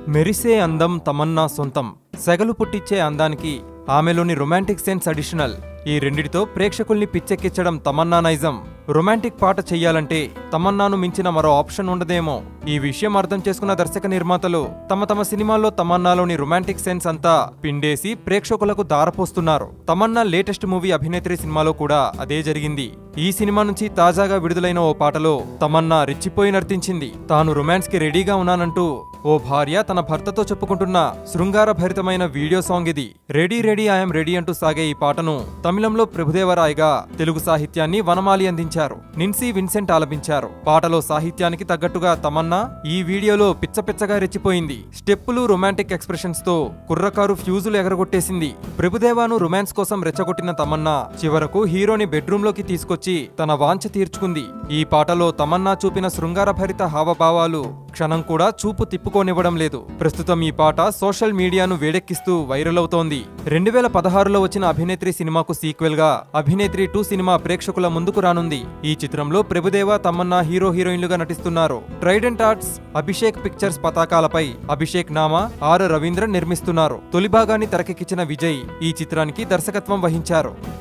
మెరిసే అందం తమన్నా సొంతం సెగలు పుట్టించే అందానికి ఆమెలోని రొమాంటిక్ సెన్స్ అడిషనల్ ఈ రెండిటితో ప్రేక్షకుల్ని పిచ్చెక్కించడం తమన్నా నైజం రొమాంటిక్ పాట చెయ్యాలంటే తమన్నాను మించిన మరో ఆప్షన్ ఉండదేమో ఈ విషయం అర్థం చేసుకున్న దర్శక నిర్మాతలు తమ తమ సినిమాల్లో తమన్నాలోని రొమాంటిక్ సెన్స్ అంతా పిండేసి ప్రేక్షకులకు దారపోస్తున్నారు తమన్నా లేటెస్ట్ మూవీ అభినేత్రి సినిమాలో కూడా అదే జరిగింది ఈ సినిమా నుంచి తాజాగా విడుదలైన ఓ పాటలో తమన్నా రెచ్చిపోయి నర్తించింది తాను రొమాన్స్ కి రెడీగా ఉన్నానంటూ ఓ భార్య తన భర్తతో చెప్పుకుంటున్న శృంగార భరితమైన వీడియో సాంగ్ ఇది రెడీ రెడీ ఐఎమ్ రెడీ అంటూ సాగే ఈ పాటను తమిళంలో ప్రభుదేవరాయగా తెలుగు సాహిత్యాన్ని వనమాలి అందించారు నిన్సీ విన్సెంట్ ఆలపించారు పాటలో సాహిత్యానికి తగ్గట్టుగా తమన్నా ఈ వీడియోలో పిచ్చపిచ్చగా రెచ్చిపోయింది స్టెప్పులు రొమాంటిక్ ఎక్స్ప్రెషన్స్ తో కుర్రకారు ఫ్యూజులు ఎగరగొట్టేసింది ప్రభుదేవాను రొమాన్స్ కోసం రెచ్చగొట్టిన తమన్నా చివరకు హీరోని బెడ్రూమ్ లోకి తీసుకొచ్చి తన వాంఛ తీర్చుకుంది ఈ పాటలో తమన్నా చూపిన శృంగారభరిత హావభావాలు క్షణం కూడా చూపు తిప్పుకోనివ్వడం లేదు ప్రస్తుతం ఈ పాట సోషల్ మీడియాను వేడెక్కిస్తూ వైరల్ అవుతోంది రెండు వేల పదహారులో వచ్చిన అభినేత్రి సినిమాకు సీక్వెల్ గా అభినేత్రి టూ సినిమా ప్రేక్షకుల ముందుకు రానుంది ఈ చిత్రంలో ప్రభుదేవ తమన్నా హీరో హీరోయిన్లుగా నటిస్తున్నారు ట్రైడెంట్ ఆర్ట్స్ అభిషేక్ పిక్చర్స్ పతాకాలపై అభిషేక్ నామా ఆర్ రవీంద్రన్ నిర్మిస్తున్నారు తొలి భాగాన్ని తెరకెక్కించిన విజయ్ ఈ చిత్రానికి దర్శకత్వం వహించారు